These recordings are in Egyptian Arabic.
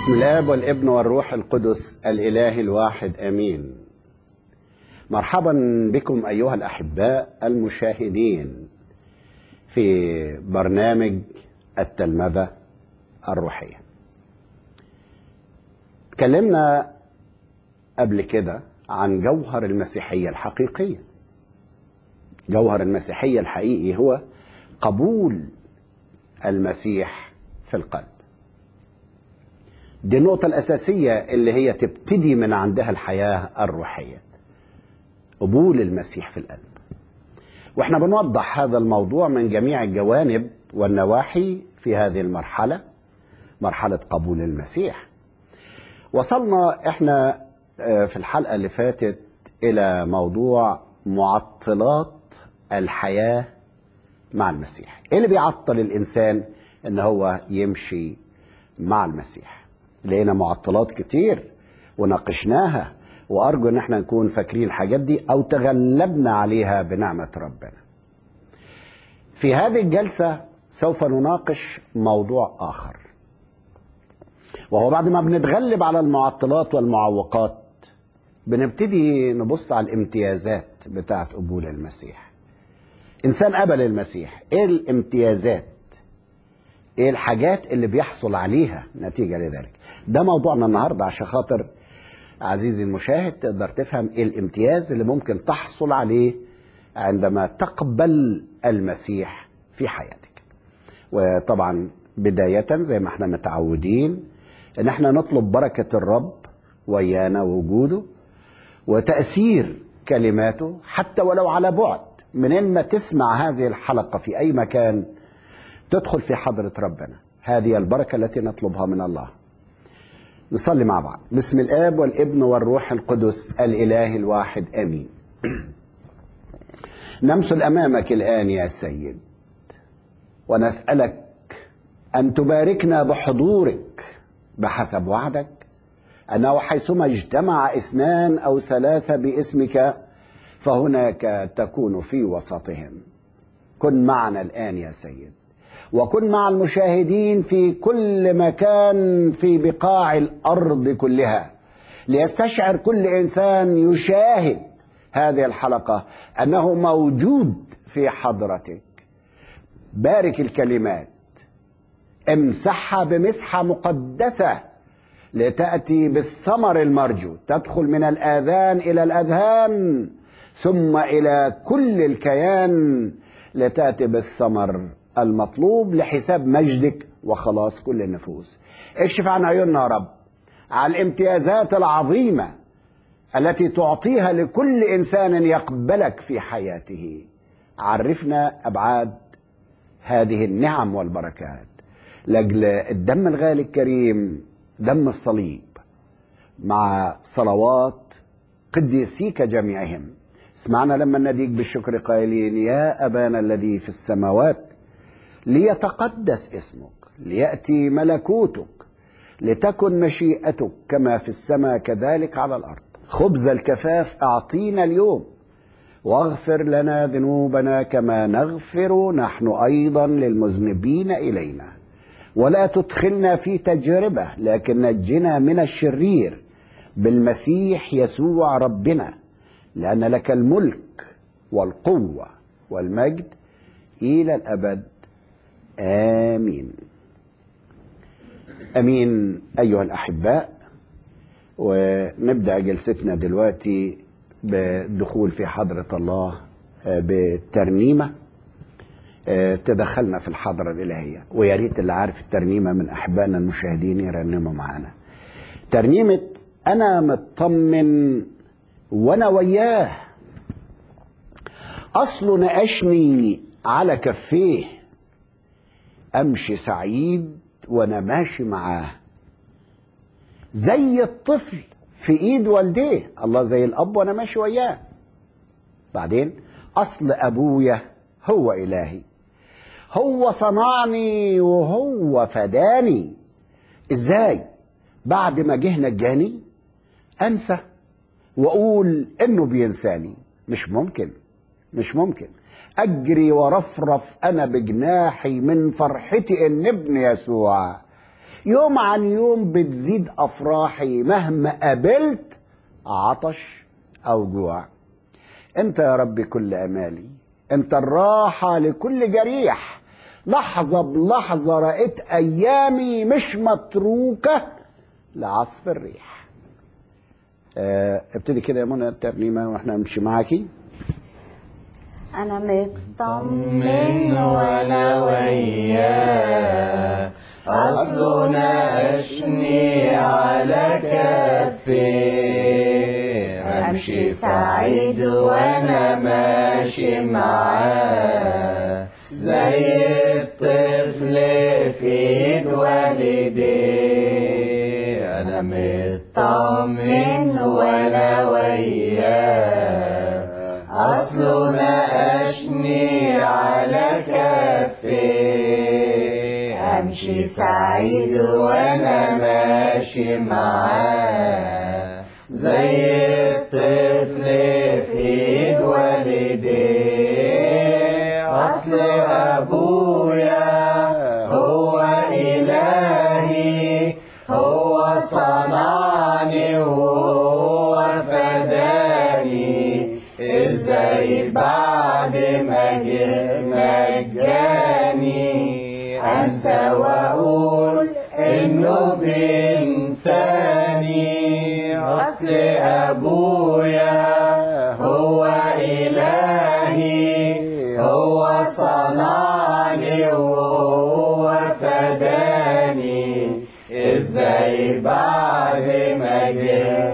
بسم الاب والابن والروح القدس الاله الواحد امين مرحبا بكم ايها الاحباء المشاهدين في برنامج التلمذه الروحيه تكلمنا قبل كده عن جوهر المسيحيه الحقيقيه جوهر المسيحيه الحقيقي هو قبول المسيح في القلب دي النقطة الأساسية اللي هي تبتدي من عندها الحياة الروحية قبول المسيح في القلب واحنا بنوضح هذا الموضوع من جميع الجوانب والنواحي في هذه المرحلة مرحلة قبول المسيح وصلنا احنا في الحلقة اللي فاتت إلى موضوع معطلات الحياة مع المسيح ايه اللي بيعطل الإنسان ان هو يمشي مع المسيح لقينا معطلات كتير وناقشناها وارجو ان احنا نكون فاكرين الحاجات دي او تغلبنا عليها بنعمه ربنا. في هذه الجلسه سوف نناقش موضوع اخر. وهو بعد ما بنتغلب على المعطلات والمعوقات بنبتدي نبص على الامتيازات بتاعه قبول المسيح. انسان قبل المسيح، ايه الامتيازات؟ ايه الحاجات اللي بيحصل عليها نتيجه لذلك ده موضوعنا النهارده عشان خاطر عزيزي المشاهد تقدر تفهم ايه الامتياز اللي ممكن تحصل عليه عندما تقبل المسيح في حياتك وطبعا بدايه زي ما احنا متعودين ان احنا نطلب بركه الرب ويانا وجوده وتاثير كلماته حتى ولو على بعد منين ما تسمع هذه الحلقه في اي مكان تدخل في حضرة ربنا هذه البركة التي نطلبها من الله نصلي مع بعض بسم الآب والابن والروح القدس الإله الواحد آمين نمثل أمامك الآن يا سيد ونسألك أن تباركنا بحضورك بحسب وعدك أنه حيثما اجتمع اثنان أو ثلاثة باسمك فهناك تكون في وسطهم كن معنا الآن يا سيد وكن مع المشاهدين في كل مكان في بقاع الارض كلها ليستشعر كل انسان يشاهد هذه الحلقه انه موجود في حضرتك بارك الكلمات امسحها بمسحه مقدسه لتاتي بالثمر المرجو تدخل من الاذان الى الاذهان ثم الى كل الكيان لتاتي بالثمر المطلوب لحساب مجدك وخلاص كل النفوس اكشف عن عيوننا يا رب على الامتيازات العظيمة التي تعطيها لكل إنسان يقبلك في حياته عرفنا أبعاد هذه النعم والبركات لأجل الدم الغالي الكريم دم الصليب مع صلوات قديسيك جميعهم اسمعنا لما نديك بالشكر قائلين يا أبانا الذي في السماوات ليتقدس اسمك لياتي ملكوتك لتكن مشيئتك كما في السماء كذلك على الارض خبز الكفاف اعطينا اليوم واغفر لنا ذنوبنا كما نغفر نحن ايضا للمذنبين الينا ولا تدخلنا في تجربه لكن نجنا من الشرير بالمسيح يسوع ربنا لان لك الملك والقوه والمجد الى الابد آمين أمين أيها الأحباء ونبدأ جلستنا دلوقتي بالدخول في حضرة الله بالترنيمة تدخلنا في الحضرة الإلهية ويا ريت اللي عارف الترنيمة من أحبائنا المشاهدين يرنموا معانا ترنيمة أنا مطمن وأنا وياه أصله نقشني على كفيه امشي سعيد وانا ماشي معاه زي الطفل في ايد والديه الله زي الاب وانا ماشي وياه بعدين اصل ابويا هو الهي هو صنعني وهو فداني ازاي بعد ما جه نجاني انسى واقول انه بينساني مش ممكن مش ممكن اجري ورفرف انا بجناحي من فرحتي ان ابن يسوع يوم عن يوم بتزيد افراحي مهما قابلت عطش او جوع انت يا رب كل امالي انت الراحه لكل جريح لحظه بلحظه رأيت ايامي مش متروكه لعصف الريح اه ابتدي كده يا منى الترنيمه واحنا نمشي معاكي أنا مطمن من وانا وياه اصله ناقشني على كفي امشي سعيد وانا ماشي معاه زي الطفل في ايد والديه انا مطمن وانا وياه أصله ناقشني على كفي أمشي سعيد وأنا ماشي معاه زي الطفل في إيد والديه أصل أبويا هو إلهي هو صنعني وهو فداني ازاي بعد ما جه مجاني انسى واقول انه بينساني اصل ابويا هو الهي هو صنعني وهو فداني ازاي بعد ما جه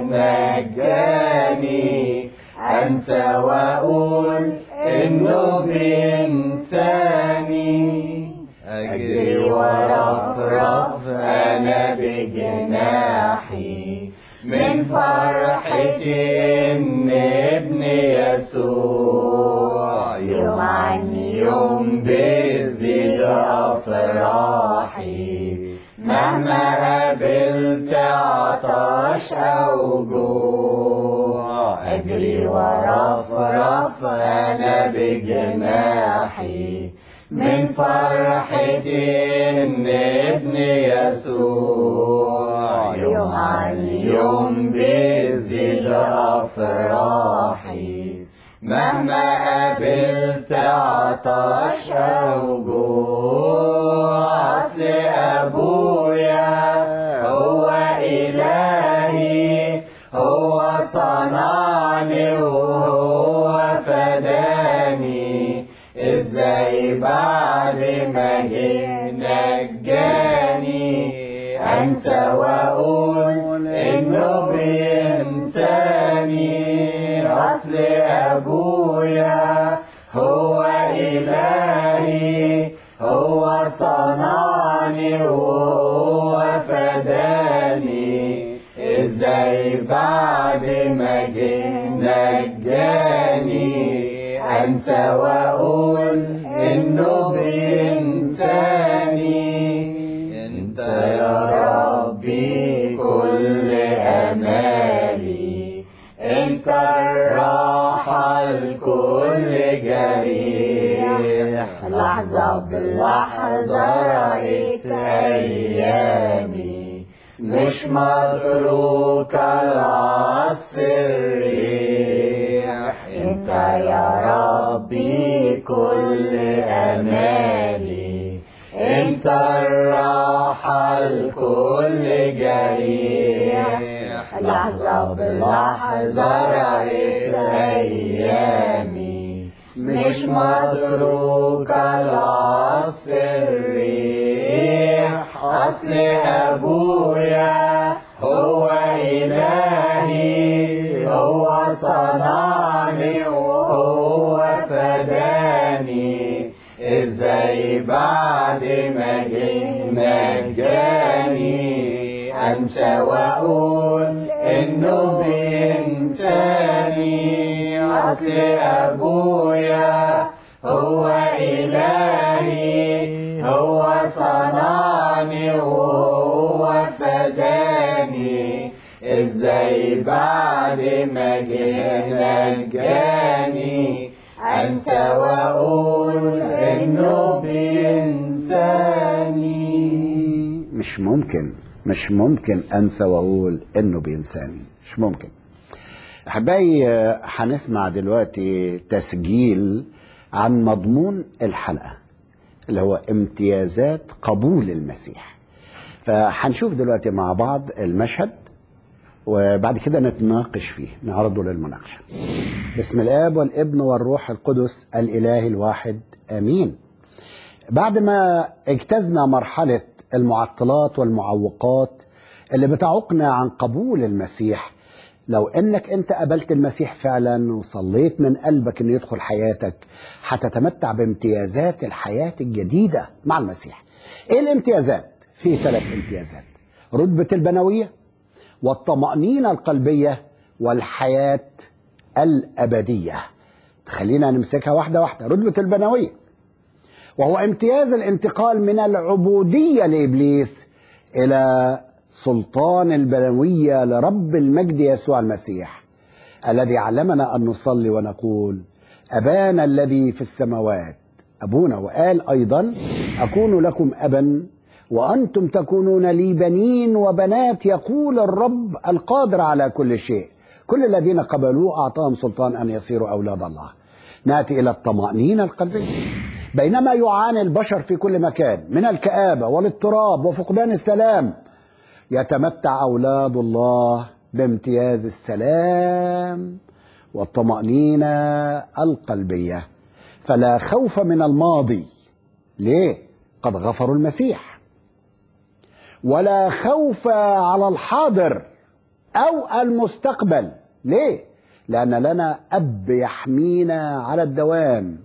مجاني انسى واقول انه بينساني اجري ورفرف انا بجناحي من فرحتي ان ابني يسوع يوم عن يوم بيزيد افراحي مهما قابلت عطش او جوع اجري ورفرف انا بجناحي من فرحتي ان ابني يسوع يوم عن يوم بيزيد افراحي مهما قابلت عطش او جوع اصل ابويا هو الهي هو صنعني وهو فداني ازاي بعد ما جه نجاني انسى واقول انه بينساني اصل ابويا هو الهي هو صنعني وهو فداني ازاي بعد ما جه نجاني انسى واقول انه بينساني انت يا ربي كل امالي انت الراحة لكل جريح لحظة بلحظة رأيت أيامي مش متروكة لعصف الريح انت يا ربي كل امالي انت الراحة لكل جريح لحظة بلحظة رأيت أيامي مش متروكة لعصف الريح أصل أبويا هو إلهي هو صنعني وهو فداني ازاي بعد ما جه نجاني انسى واقول انه بينساني اصل ابويا هو الهي هو صنعني وهو فداني ازاي بعد ما جه نجاني انسى واقول انه بينساني مش ممكن مش ممكن انسى واقول انه بينساني مش ممكن احبائي آه، هنسمع دلوقتي تسجيل عن مضمون الحلقه اللي هو امتيازات قبول المسيح فهنشوف دلوقتي مع بعض المشهد وبعد كده نتناقش فيه نعرضه للمناقشه بسم الاب والابن والروح القدس الاله الواحد امين بعد ما اجتزنا مرحله المعطلات والمعوقات اللي بتعوقنا عن قبول المسيح لو انك انت قبلت المسيح فعلا وصليت من قلبك انه يدخل حياتك هتتمتع بامتيازات الحياه الجديده مع المسيح. ايه الامتيازات؟ في ثلاث امتيازات. رتبه البنويه والطمانينه القلبيه والحياه الابديه. خلينا نمسكها واحده واحده، رتبه البنويه وهو امتياز الانتقال من العبوديه لابليس الى سلطان البنويه لرب المجد يسوع المسيح الذي علمنا ان نصلي ونقول ابانا الذي في السماوات ابونا وقال ايضا اكون لكم ابا وانتم تكونون لي بنين وبنات يقول الرب القادر على كل شيء كل الذين قبلوه اعطاهم سلطان ان يصيروا اولاد الله ناتي الى الطمانينه القلبيه بينما يعاني البشر في كل مكان من الكآبة والاضطراب وفقدان السلام يتمتع أولاد الله بامتياز السلام والطمأنينة القلبية فلا خوف من الماضي ليه؟ قد غفروا المسيح ولا خوف على الحاضر أو المستقبل ليه؟ لأن لنا أب يحمينا على الدوام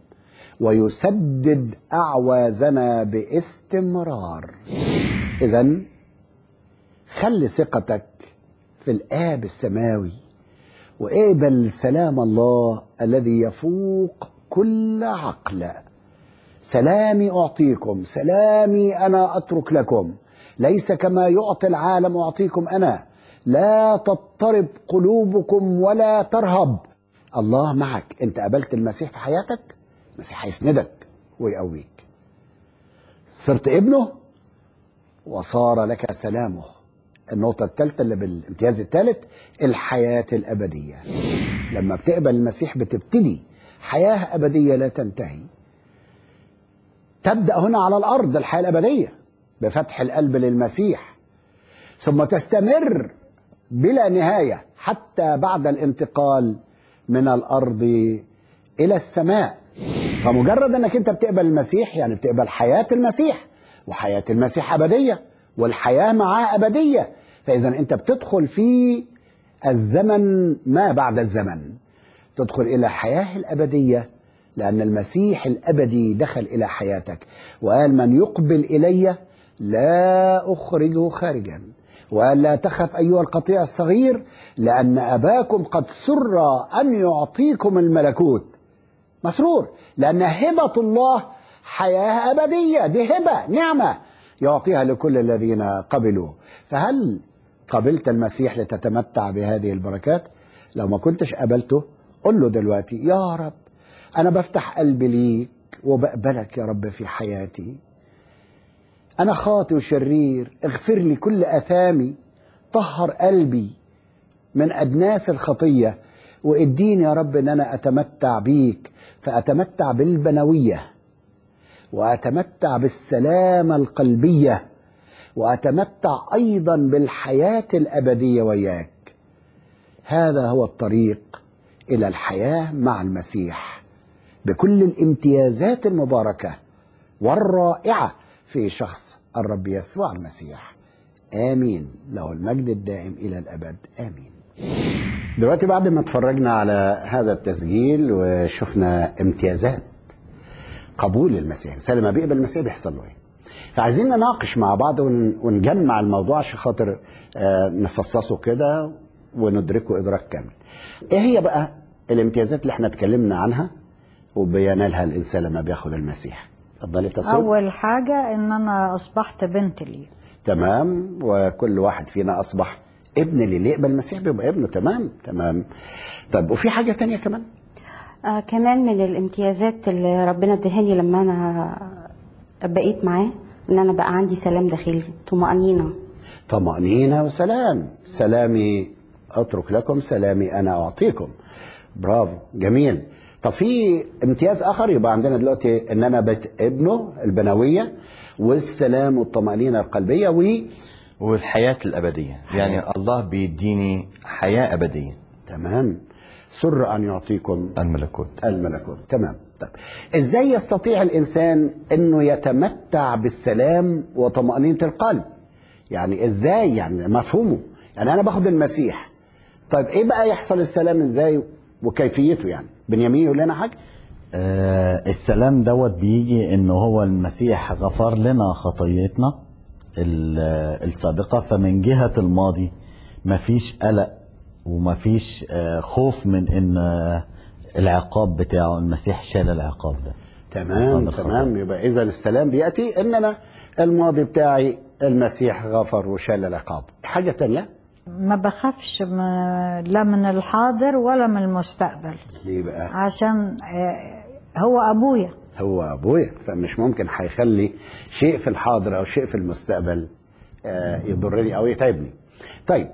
ويسدد أعوازنا باستمرار إذا خلي ثقتك في الآب السماوي واقبل سلام الله الذي يفوق كل عقل سلامي أعطيكم سلامي أنا أترك لكم ليس كما يعطي العالم أعطيكم أنا لا تضطرب قلوبكم ولا ترهب الله معك انت قبلت المسيح في حياتك المسيح هيسندك ويقويك صرت ابنه وصار لك سلامه النقطة الثالثة اللي بالامتياز الثالث الحياة الأبدية لما بتقبل المسيح بتبتدي حياة أبدية لا تنتهي تبدأ هنا على الأرض الحياة الأبدية بفتح القلب للمسيح ثم تستمر بلا نهاية حتى بعد الانتقال من الأرض إلى السماء فمجرد أنك أنت بتقبل المسيح يعني بتقبل حياة المسيح وحياة المسيح أبدية والحياة معاه أبدية فإذا أنت بتدخل في الزمن ما بعد الزمن تدخل إلى الحياة الأبدية لأن المسيح الأبدي دخل إلى حياتك وقال من يقبل إلي لا أخرجه خارجا وقال لا تخف أيها القطيع الصغير لأن أباكم قد سر أن يعطيكم الملكوت مسرور لأن هبة الله حياة أبدية دي هبة نعمة يعطيها لكل الذين قبلوا فهل قبلت المسيح لتتمتع بهذه البركات لو ما كنتش قبلته قل له دلوقتي يا رب أنا بفتح قلبي ليك وبقبلك يا رب في حياتي أنا خاطئ وشرير اغفر لي كل أثامي طهر قلبي من أدناس الخطية واديني يا رب ان انا اتمتع بيك فاتمتع بالبنويه واتمتع بالسلامه القلبيه واتمتع ايضا بالحياه الابديه وياك هذا هو الطريق الى الحياه مع المسيح بكل الامتيازات المباركه والرائعه في شخص الرب يسوع المسيح امين له المجد الدائم الى الابد امين دلوقتي بعد ما اتفرجنا على هذا التسجيل وشفنا امتيازات قبول المسيح الانسان لما بيقبل المسيح بيحصل له ايه فعايزين نناقش مع بعض ون- ونجمع الموضوع عشان خاطر آه، نفصصه كده وندركه ادراك كامل ايه هي بقى الامتيازات اللي احنا اتكلمنا عنها وبينالها الانسان لما بياخد المسيح اتفضلي تصل اول حاجه ان انا اصبحت بنت ليه تمام وكل واحد فينا اصبح ابن اللي يقبل المسيح بيبقى ابنه تمام تمام طب وفي حاجه تانية كمان آه كمان من الامتيازات اللي ربنا ادهاني لما انا بقيت معاه ان انا بقى عندي سلام داخلي طمأنينة طمأنينة وسلام سلامي أترك لكم سلامي أنا أعطيكم برافو جميل طب في امتياز آخر يبقى عندنا دلوقتي إن أنا بيت ابنه البنوية والسلام والطمأنينة القلبية و والحياة الأبدية يعني الله بيديني حياة أبدية تمام سر أن يعطيكم الملكوت الملكوت تمام طيب ازاي يستطيع الانسان انه يتمتع بالسلام وطمأنينة القلب يعني ازاي يعني مفهومه يعني انا باخد المسيح طيب ايه بقى يحصل السلام ازاي وكيفيته يعني بنيامين يقول لنا حاجه آه السلام دوت بيجي ان هو المسيح غفر لنا خطيتنا ال- السابقة فمن جهة الماضي مفيش قلق ومفيش آه خوف من ان آه العقاب بتاعه المسيح شال العقاب ده تمام الخطأ. تمام يبقى اذا السلام بياتي ان انا الماضي بتاعي المسيح غفر وشال العقاب حاجه تانية ما بخافش م- لا من الحاضر ولا من المستقبل ليه بقى عشان آه، هو ابويا هو ابويا فمش ممكن هيخلي شيء في الحاضر او شيء في المستقبل آه، يضرني او يتعبني طيب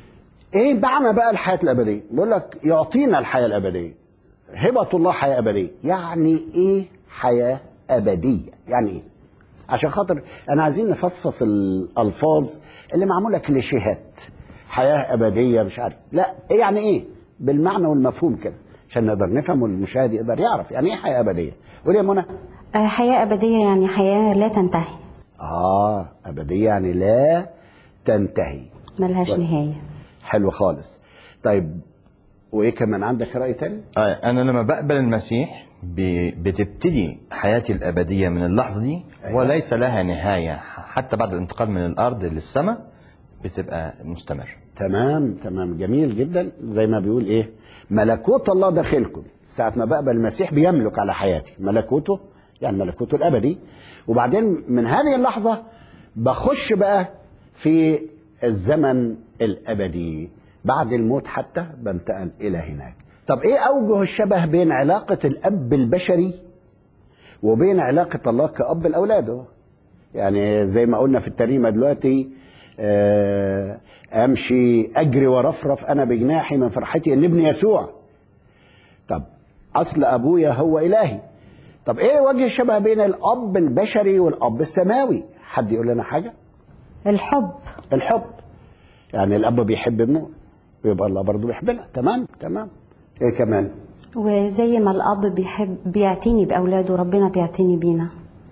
ايه معنى بقى الحياه الابديه بيقول لك يعطينا الحياه الابديه هبه الله حياه ابديه يعني ايه حياه ابديه يعني ايه عشان خاطر انا عايزين نفصفص الالفاظ اللي معموله كليشيهات حياه ابديه مش عارف لا إيه يعني ايه بالمعنى والمفهوم كده عشان نقدر نفهم والمشاهد يقدر يعرف يعني ايه حياه ابديه قول يا منى آه، حياة أبدية يعني حياة لا تنتهي اه ابديه يعني لا تنتهي ملهاش طيب. نهاية حلو خالص طيب وايه كمان عندك راي تاني آه، أنا لما بقبل المسيح ب- بتبتدي حياتي الأبدية من اللحظة دي أيوة. وليس لها نهاية حتى بعد الانتقال من الأرض للسماء بتبقى مستمر تمام تمام جميل جدا زي ما بيقول ايه ملكوت الله داخلكم ساعة ما بقبل المسيح بيملك على حياتي ملكوته يعني ملكوته الأبدي وبعدين من هذه اللحظة بخش بقى في الزمن الأبدي بعد الموت حتى بنتقل إلى هناك طب ايه أوجه الشبه بين علاقة الأب البشري وبين علاقة الله كأب لأولاده يعني زي ما قلنا في الترنيمة دلوقتي آه، امشي اجري ورفرف انا بجناحي من فرحتي ان ابني يسوع طب اصل ابويا هو الهي طب ايه وجه الشبه بين الاب البشري والاب السماوي حد يقول لنا حاجه الحب الحب يعني الاب بيحب ابنه ويبقى الله برضه بيحبنا تمام تمام ايه كمان وزي ما الأب بيحب بيعتني بأولاده ربنا بيعتني بينا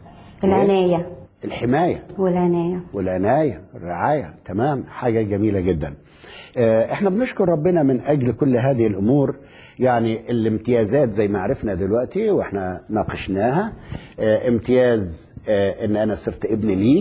العناية الحمايه والعناية والعناية الرعاية تمام حاجة جميلة جدا آه، احنا بنشكر ربنا من اجل كل هذه الامور يعني الامتيازات زي ما عرفنا دلوقتي واحنا ناقشناها آه، امتياز آه، ان انا صرت ابن ليه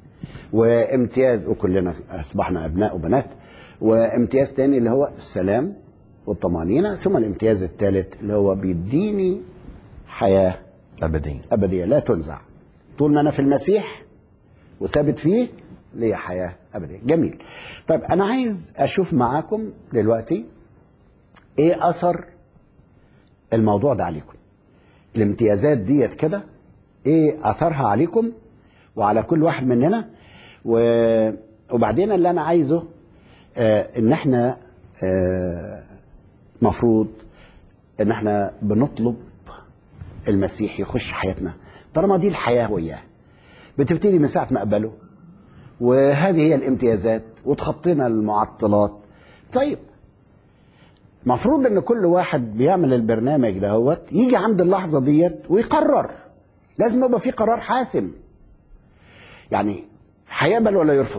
وامتياز وكلنا اصبحنا ابناء وبنات وامتياز تاني اللي هو السلام والطمأنينة ثم الامتياز الثالث اللي هو بيديني حياة أبدية أبدية لا تنزع طول ما أنا في المسيح وثابت فيه ليا حياة أبدية جميل طيب أنا عايز أشوف معاكم دلوقتي إيه أثر الموضوع ده عليكم الامتيازات ديت كده إيه أثرها عليكم وعلى كل واحد مننا و... وبعدين اللي أنا عايزه آه إن إحنا آه مفروض إن إحنا بنطلب المسيح يخش حياتنا طالما دي الحياة وياه بتبتدي من ساعة ما قبله وهذه هي الامتيازات وتخطينا المعطلات طيب مفروض ان كل واحد بيعمل البرنامج دهوت يجي عند اللحظة ديت ويقرر لازم يبقى في قرار حاسم يعني هيقبل ولا يرفض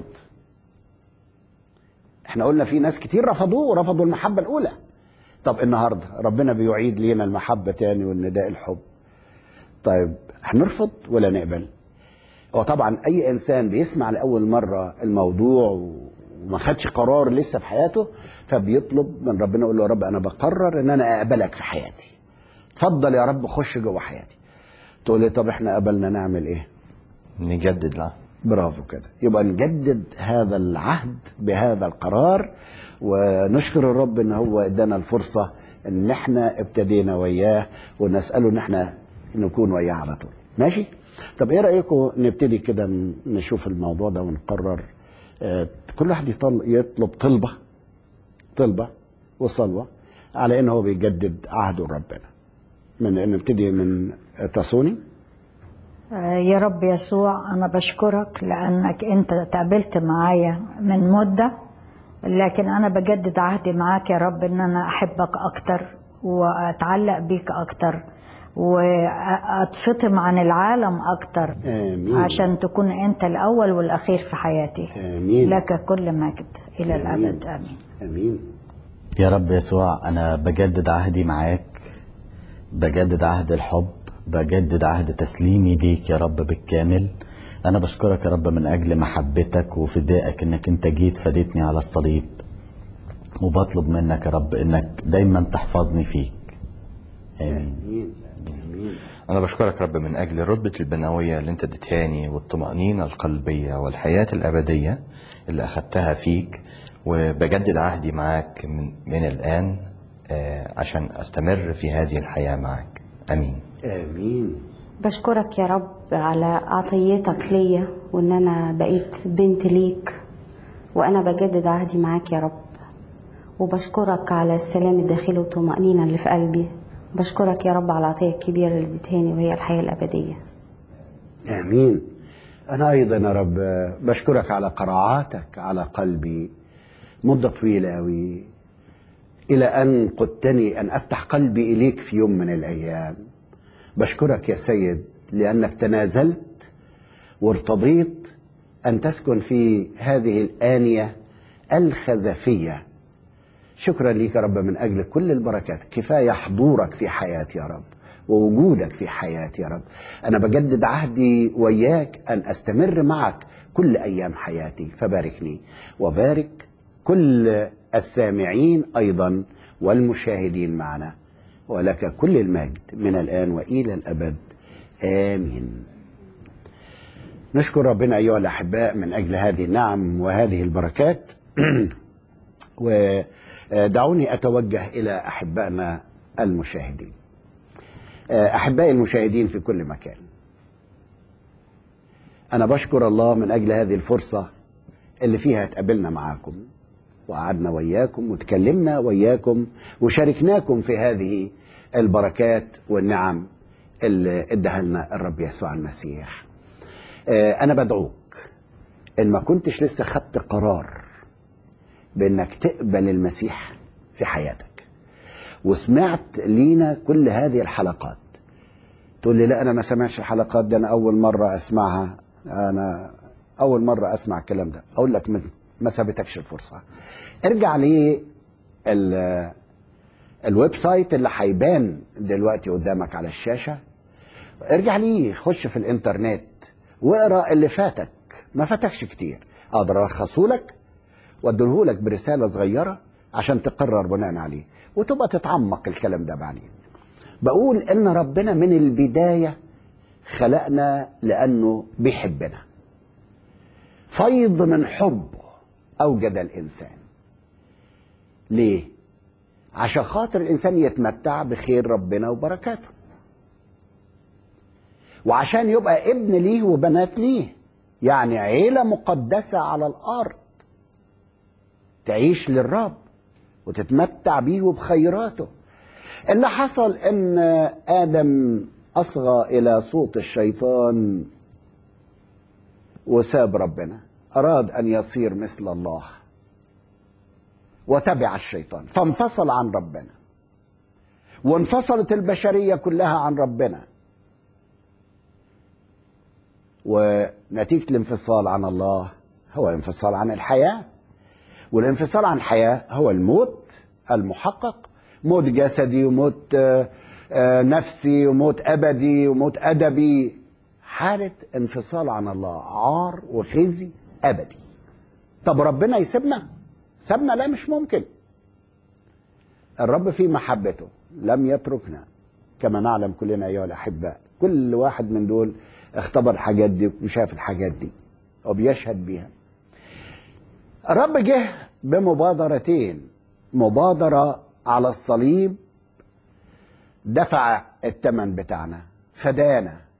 احنا قلنا في ناس كتير رفضوه ورفضوا المحبة الأولى طب النهاردة ربنا بيعيد لينا المحبة تاني والنداء الحب طيب هنرفض ولا نقبل هو طبعا اي انسان بيسمع لاول مره الموضوع وما خدش قرار لسه في حياته فبيطلب من ربنا يقول له يا رب انا بقرر ان انا اقبلك في حياتي اتفضل يا رب خش جوه حياتي تقول لي طب احنا قبلنا نعمل ايه نجدد لها برافو كده يبقى نجدد هذا العهد بهذا القرار ونشكر الرب ان هو ادانا الفرصه ان احنا ابتدينا وياه ونساله ان احنا نكون وياه على طول ماشي طب ايه رايكم نبتدي كده ن- نشوف الموضوع ده ونقرر آه، كل واحد يطل يطلب طلبه طلبه وصلوه على ان هو بيجدد عهده لربنا من نبتدي من تصوني آه، يا رب يسوع أنا بشكرك لأنك أنت تقابلت معايا من مدة لكن أنا بجدد عهدي معاك يا رب إن أنا أحبك أكتر وأتعلق بيك أكتر وأتفطم عن العالم أكتر امين عشان تكون أنت الأول والأخير في حياتي امين لك كل مجد إلى آمين. الأبد آمين امين يا رب يسوع أنا بجدد عهدي معاك بجدد عهد الحب بجدد عهد تسليمي ليك يا رب بالكامل أنا بشكرك يا رب من أجل محبتك وفدائك إنك أنت جيت فديتني على الصليب وبطلب منك يا رب إنك دايما تحفظني فيك آمين امين امين أنا بشكرك رب من أجل رتبة البنوية اللي أنت اديتهاني والطمأنينة القلبية والحياة الأبدية اللي أخدتها فيك وبجدد عهدي معاك من, من الآن آه، عشان أستمر في هذه الحياة معاك أمين امين بشكرك يا رب على عطيتك ليا وان انا بقيت بنت ليك وانا بجدد عهدي معاك يا رب وبشكرك على السلام الداخلي والطمأنينة اللي في قلبي بشكرك يا رب على العطية الكبيرة اللي اديتهاني وهي الحياة الأبدية امين انا ايضا يا رب بشكرك على قراعاتك على قلبي مده طويله قوي الى ان قدتني ان افتح قلبي اليك في يوم من الايام بشكرك يا سيد لانك تنازلت وارتضيت ان تسكن في هذه الانيه الخزفيه شكرا ليك يا رب من اجل كل البركات كفايه حضورك في حياتي يا رب ووجودك في حياتي يا رب انا بجدد عهدي وياك ان استمر معك كل ايام حياتي فباركني وبارك كل السامعين ايضا والمشاهدين معنا ولك كل المجد من الان والى الابد امين نشكر ربنا ايها الاحباء من اجل هذه النعم وهذه البركات ودعوني اتوجه الى احبائنا المشاهدين احبائي المشاهدين في كل مكان انا بشكر الله من اجل هذه الفرصه اللي فيها اتقابلنا معاكم وقعدنا وياكم وتكلمنا وياكم وشاركناكم في هذه البركات والنعم اللي اداها لنا الرب يسوع المسيح آه، انا بدعوك ان ما كنتش لسه خدت قرار بانك تقبل المسيح في حياتك وسمعت لينا كل هذه الحلقات تقول لي لا انا ما سمعتش الحلقات دي انا اول مره اسمعها انا اول مره اسمع الكلام ده اقول لك من ما سابتكش الفرصه ارجع لي ال- الويب سايت اللي هيبان دلوقتي قدامك على الشاشه ارجع ليه خش في الانترنت واقرا اللي فاتك ما فاتكش كتير اقدر الخصه لك واديه لك برساله صغيره عشان تقرر بناء عليه وتبقى تتعمق الكلام ده بعدين بقول ان ربنا من البدايه خلقنا لانه بيحبنا فيض من حبه اوجد الانسان ليه عشان خاطر الانسان يتمتع بخير ربنا وبركاته وعشان يبقى ابن ليه وبنات ليه يعني عيله مقدسه على الارض تعيش للرب وتتمتع بيه وبخيراته اللي حصل ان ادم اصغى الى صوت الشيطان وساب ربنا اراد ان يصير مثل الله وتبع الشيطان فانفصل عن ربنا وانفصلت البشريه كلها عن ربنا ونتيجه الانفصال عن الله هو انفصال عن الحياه والانفصال عن الحياه هو الموت المحقق موت جسدي وموت آه، آه، نفسي وموت ابدي وموت ادبي حاله انفصال عن الله عار وخزي ابدي طب ربنا يسيبنا سابنا لا مش ممكن الرب في محبته لم يتركنا كما نعلم كلنا ايها الاحباء كل واحد من دول اختبر الحاجات دي وشاف الحاجات دي وبيشهد بيها الرب جه بمبادرتين مبادرة على الصليب دفع الثمن بتاعنا فدانا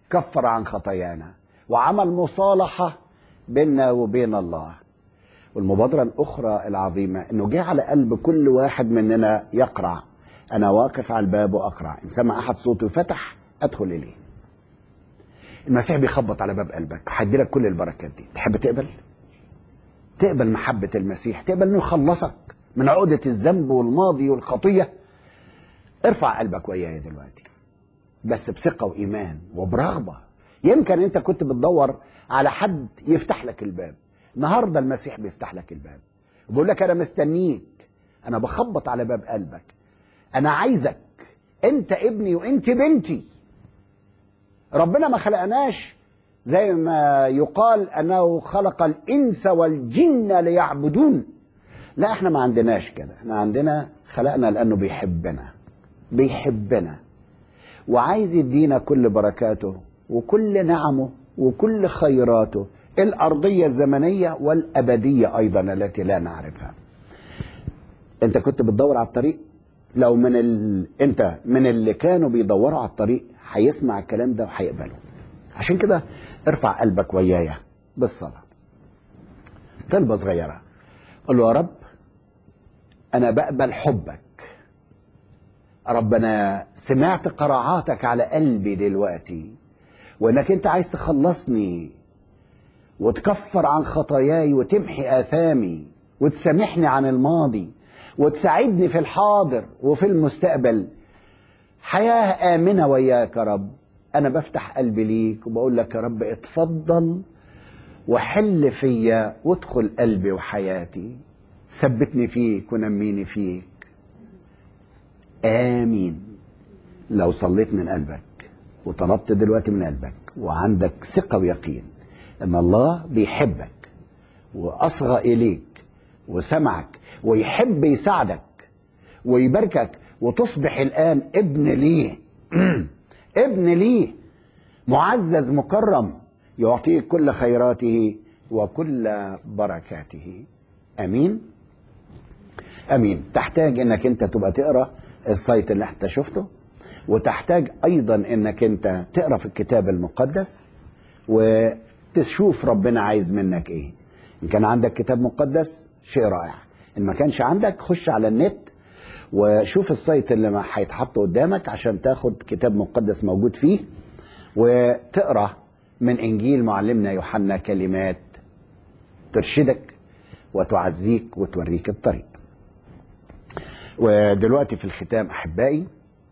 كفر عن خطايانا وعمل مصالحة بيننا وبين الله والمبادرة الأخرى العظيمة أنه جه على قلب كل واحد مننا يقرع أنا واقف على الباب وأقرع إن سمع أحد صوته فتح أدخل إليه المسيح بيخبط على باب قلبك هيدي لك كل البركات دي تحب تقبل تقبل محبة المسيح تقبل أنه يخلصك من عقدة الذنب والماضي والخطية ارفع قلبك وياي دلوقتي بس بثقة وإيمان وبرغبة يمكن أنت كنت بتدور على حد يفتح لك الباب النهارده المسيح بيفتح لك الباب بيقول لك انا مستنيك انا بخبط على باب قلبك انا عايزك انت ابني وانت بنتي ربنا ما خلقناش زي ما يقال انه خلق الانس والجن ليعبدون لا احنا ما عندناش كده احنا عندنا خلقنا لانه بيحبنا بيحبنا وعايز يدينا كل بركاته وكل نعمه وكل خيراته الأرضية الزمنية والأبدية أيضا التي لا نعرفها أنت كنت بتدور على الطريق لو من ال... أنت من اللي كانوا بيدوروا على الطريق هيسمع الكلام ده وهيقبله عشان كده ارفع قلبك ويايا بالصلاة طلبة صغيرة قل له يا رب أنا بقبل حبك رب أنا سمعت قراعاتك على قلبي دلوقتي وإنك أنت عايز تخلصني وتكفر عن خطاياي وتمحي آثامي وتسامحني عن الماضي وتساعدني في الحاضر وفي المستقبل حياة آمنة وياك يا رب أنا بفتح قلبي ليك وبقول لك يا رب اتفضل وحل فيا وادخل قلبي وحياتي ثبتني فيك ونميني فيك آمين لو صليت من قلبك وطلبت دلوقتي من قلبك وعندك ثقة ويقين ان الله بيحبك واصغى اليك وسمعك ويحب يساعدك ويباركك وتصبح الان ابن ليه ابن ليه معزز مكرم يعطيك كل خيراته وكل بركاته امين امين تحتاج انك انت تبقى تقرا السايت اللي انت شفته وتحتاج ايضا انك انت تقرا في الكتاب المقدس و تشوف ربنا عايز منك ايه ان كان عندك كتاب مقدس شيء رائع ان ما كانش عندك خش على النت وشوف السايت اللي هيتحط قدامك عشان تاخد كتاب مقدس موجود فيه وتقرا من انجيل معلمنا يوحنا كلمات ترشدك وتعزيك وتوريك الطريق ودلوقتي في الختام احبائي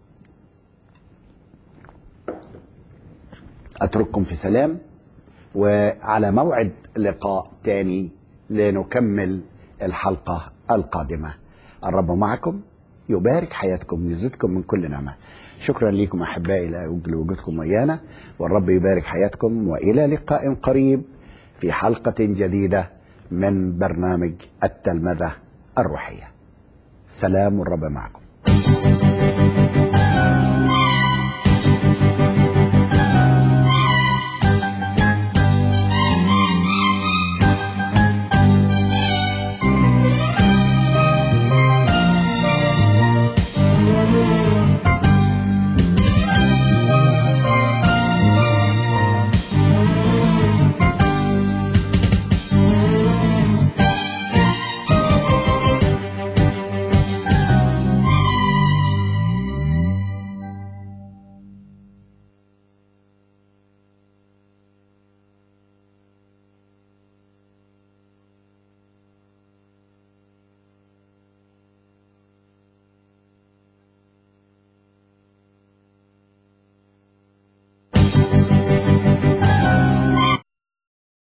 اترككم في سلام وعلى موعد لقاء تاني لنكمل الحلقة القادمة الرب معكم يبارك حياتكم يزدكم من كل نعمة شكرا لكم أحبائي لوجودكم ويانا والرب يبارك حياتكم وإلى لقاء قريب في حلقة جديدة من برنامج التلمذة الروحية سلام الرب معكم